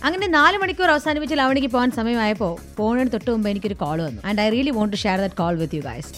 അങ്ങനെ നാല് മണിക്കൂർ അവസാനിപ്പിച്ച് ലവണിക്ക് പോകാൻ സമയമായപ്പോൾ ഫോണിന് തൊട്ട് മുമ്പ് എനിക്കൊരു കോൾ വന്നു and I really want to share that call with you guys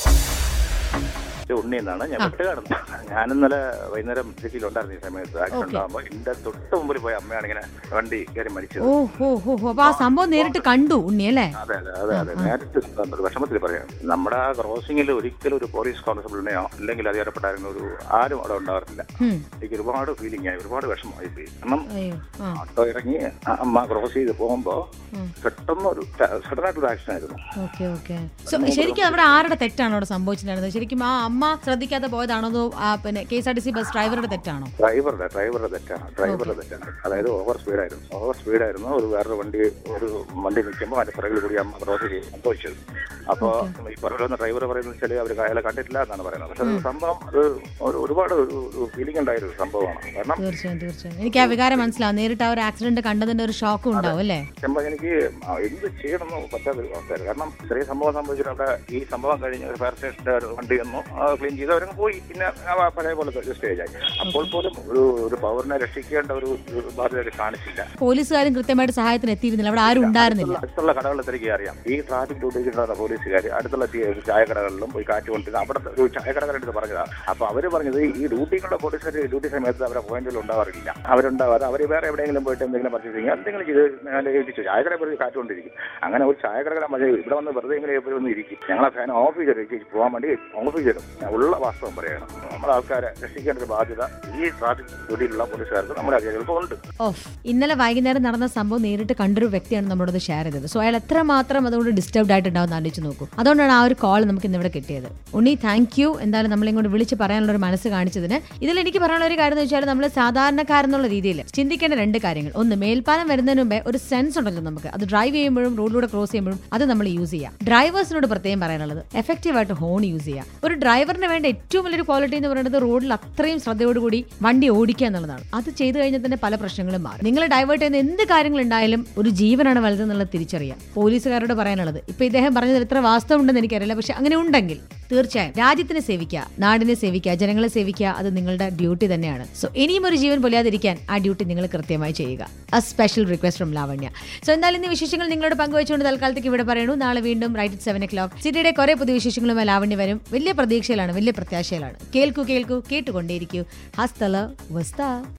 ഇത് ഉണ്ണി എന്നാണ് ഞാൻ വിട്ട് കിടന്നു ഞാൻ ഇന്നലെ വൈകുന്നേരം സിറ്റിയിലുണ്ടായിരുന്നു ഈ സമയത്ത് ആക്സിഡന്റ് ആകുമ്പോൾ എന്റെ തൊട്ട് മുമ്പിൽ പോയ അമ്മയാണ് ഇങ്ങനെ വണ്ടി കയറി മരിച്ചത് ഓ ഹോ ഹോ ഹോ അപ്പൊ ആ സംഭവം നേരിട്ട് കണ്ടു ഉണ്ണി അല്ലേ അതെ അതെ അതെ അതെ നേരിട്ട് ഒരു വിഷമത്തിൽ പറയാം നമ്മുടെ ആ ക്രോസിംഗിൽ ഒരിക്കലും ഒരു പോലീസ് കോൺസ്റ്റബിളിനെയോ അല്ലെങ്കിൽ അധികാരപ്പെട്ടായിരുന്ന ഒരു ആരും അവിടെ ഉണ്ടാവാറില്ല ഉം. എനിക്ക് ഒരുപാട് ഫീലിംഗ് ആയി ഒരുപാട് വിഷമമായി പോയി കാരണം അയ്യോ ആ ഓട്ടോ ഇറങ്ങി ആ അമ്മ ക്രോസ് ചെയ്ത് പോകുമ്പോ പെട്ടെന്ന് ഒരു സഡൻ ആയിട്ട് ഒരു ആക്ഷൻ ആയിരുന്നു ഓക്കെ ഓക്കെ സോ ശരിക്കും അവിടെ ആരുടെ തെറ്റാണോ അവിടെ സംഭവിച്ചിട്ടുണ്ടായിരുന്നത് ശരിക്കും ആ അമ്മ ശ്രദ്ധിക്കാതെ പോയതാണോ അതോ ആ പിന്നെ K S R T C bus ഡ്രൈവറുടെ തെറ്റാണോ ഡ്രൈവറുടെ ഡ്രൈവറുടെ തെറ്റാണ് ഡ്രൈവറുടെ തെറ്റാണ് അതായത് ഓവർ സ്പീഡായിരുന്നു ഓവർ സ്പീഡായിരുന്നു ഒരു വേറൊരു വണ്ടി ഒരു വണ്ടി നിൽക്കുമ്പോൾ അതിന്റെ പുറകിൽ കൂടി അമ്മ ക്രോസ് ചെയ്ത് സംഭവിച്ചത് അപ്പോൾ ഈ പുറകിൽ ഡ്രൈവർ പറയുന്നത് വെച്ചാൽ അവർ അയാളെ കണ്ടിട്ടില്ല എന്നാണ് പറയുന്നത് പക്ഷെ അത് സംഭവം അത് ഒരു ഒരുപാട് ഒരു ഫീലിംഗ് ഉണ്ടായ ഒരു സംഭവമാണ് കാരണം തീർച്ചയായും തീർച്ചയായും എനിക്ക് ആ വികാരം മനസ്സിലാവും നേരിട്ട് ആ ഒരു ആക്സിഡന്റ് കണ്ടതിന്റെ ഒരു ഷോക്കും ഉണ്ടാവും അല്ലേ ചെമ്പ എനിക്ക് ആ എന്ത് ചെയ്യണമെന്ന് പറ്റാത്ത ഒരു അവസ്ഥയായിരുന്നു കാരണം ചെറിയ സംഭവം സംഭവിച്ചിട്ട് അവിടെ ഈ സംഭവം കഴിഞ്ഞ് ഒരു ഫയർ സ്റ്റേഷന്റെ ഒരു വണ്ടി വന്നു ക്ലീൻ ചെയ്ത് അവരങ്ങ് പോയി പിന്നെ ആ പഴയ പോലെ സ്റ്റേജ് ആയി അപ്പോൾ പോലും ഒരു ഒരു പൗരനെ രക്ഷിക്കേണ്ട ഒരു ഒരു ബാധ്യത അവർ കാണിച്ചില്ല പോലീസുകാരും കൃത്യമായിട്ട് സഹായത്തിന് എത്തിയിരുന്നില്ല അവിടെ ആരും ഉണ്ടായിരുന്നില്ല അടുത്തുള്ള കടകളിൽ തിരികെ അറിയാം ഈ ട്രാഫിക് ഡ്യൂട്ടിക്ക് ഉണ്ടാകുന്ന പോലീസുകാർ അടുത്തുള്ള ടി- ചായക്കടകളിലും പോയി കാറ്റ് കൊണ്ടിരുന്ന അവിടുത്തെ ഒരു ചായക്കടകളുടെ പറഞ്ഞതാണ് അപ്പൊ അവര് പറഞ്ഞത് ഈ ഡ്യൂട്ടിക്കുള്ള പോലീസുകാർ ഡ്യൂട്ടി സമയത്ത് അവരെ പോയിന്റിൽ ഉണ്ടാവാറില്ല അവരുണ്ടാവാതെ അവർ വേറെ എവിടെയെങ്കിലും പോയിട്ട് എന്തെങ്കിലും പർച്ചേസ് ചെയ്യും എന്തെങ്കിലും ചെയ്ത് നേരെ ഏൽപ്പിച്ചു ചായക്കട വെറുതെ കാറ്റ് കൊണ്ടിരിക്കും അങ്ങനെ ഒരു ചായക്കടകളെ മതി ഇവിടെ വന്ന് വെറുതെ ഇങ്ങനെ എപ്പോഴും ഒന്ന് ഇരിക്കും ഞങ്ങളെ ഫാൻ ഓഫ് ചെയ്ത് പോകാൻ വേണ്ടി ഓഫ് ചെയ്തിരും ഉള്ള വാസ്തവം പറയണം നമ്മുടെ ആൾക്കാരെ രക്ഷിക്കേണ്ട ഒരു ബാധ്യത ഈ ട്രാഫിക് ഡ്യൂട്ടിയിലുള്ള പോലീസുകാർക്ക് നമ്മുടെ അധികാരികൾക്ക് ഉണ്ട് ഓഫ് ഇന്നലെ വൈകുന്നേരം നടന്ന സംഭവം നേരിട്ട് കണ്ടൊരു വ്യക്തിയാണ് നമ്മളോട് ഷെയർ ചെയ്തത് സോ അയാൾ എത്രമാത്രം അതുകൊണ്ട് ഡിസ്റ്റർബ്ഡ് ആയിട്ടുണ്ടാവും ആലോചിച്ച് നോക്കൂ അതുകൊണ്ടാണ് ആ ഒരു കോൾ നമുക്ക് ഇന്നിവിടെ കിട്ടിയത് ഉണ്ണി താങ്ക് യു എന്തായാലും നമ്മളെ ഇങ്ങോട്ട് വിളിച്ച് പറയാനുള്ള ഒരു മനസ്സ് കാണിച്ചതിന് ഇതിൽ എനിക്ക് പറയാനുള്ള ഒരു കാര്യം എന്ന് വെച്ചാൽ നമ്മൾ സാധാരണക്കാരെന്നുള്ള രീതിയിൽ ചിന്തിക്കേണ്ട രണ്ട് കാര്യങ്ങൾ ഒന്ന് മേൽപ്പാലം വരുന്നതിന് മുമ്പേ ഒരു സെൻസ് ഉണ്ടല്ലോ നമുക്ക് അത് ഡ്രൈവ് ചെയ്യുമ്പോഴും റോഡിലൂടെ ക്രോസ് ചെയ്യുമ്പോഴും അത് നമ്മൾ യൂസ് ചെയ്യാം ഡ്രൈവേഴ്സിനോട് പ്രത്യേകം പറയാനുള്ളത് എഫക്റ്റീവ് ആയിട്ട് ഹോൺ യൂസ് ചെയ്യുക ഒരു ഡ്രൈവറിന് വേണ്ട ഏറ്റവും വലിയൊരു ക്വാളിറ്റി എന്ന് പറയുന്നത് റോഡിൽ അത്രയും ശ്രദ്ധയോടുകൂടി വണ്ടി ഓടിക്കുക എന്നുള്ളതാണ് അത് ചെയ്തു കഴിഞ്ഞാൽ തന്നെ പല പ്രശ്നങ്ങളും മാറും നിങ്ങൾ ഡൈവേർട്ട് ചെയ്യുന്ന എന്ത് കാര്യങ്ങൾ ഉണ്ടായാലും ഒരു ജീവനാണ് വലുതെന്നുള്ളത് തിരിച്ചറിയാം പോലീസുകാരോട് പറയാനുള്ളത് ഇപ്പൊ ഇദ്ദേഹം പറഞ്ഞതിൽ എത്ര വാസ്തവം ഉണ്ടെന്ന് എനിക്കറിയില്ല പക്ഷെ അങ്ങനെ ഉണ്ടെങ്കിൽ തീർച്ചയായും രാജ്യത്തിനെ സേവിക്കുക നാടിനെ സേവിക്കുക ജനങ്ങളെ സേവിക്കുക അത് നിങ്ങളുടെ ഡ്യൂട്ടി തന്നെയാണ് സോ ഇനിയും ഒരു ജീവൻ പൊലിയാതിരിക്കാൻ ആ ഡ്യൂട്ടി നിങ്ങൾ കൃത്യമായി ചെയ്യുക അ special request from Lavanya so എന്തായാലും ഇന്ന് വിശേഷങ്ങൾ നിങ്ങളോട് പങ്കുവച്ചുകൊണ്ട് തൽക്കാലത്തേക്ക് ഇവിടെ പറയുന്നു നാളെ വീണ്ടും right at seven o'clock സിറ്റിയുടെ കുറെ പുതിയ വിശേഷങ്ങളുമായി ലാവണ്യ വരും വലിയ പ്രതീക്ഷയിലാണ് വലിയ പ്രത്യാശയിലാണ് കേൾക്കൂ കേൾക്കൂ കേട്ടുകൊണ്ടേയിരിക്കൂ ഹസ്തല വസ്ത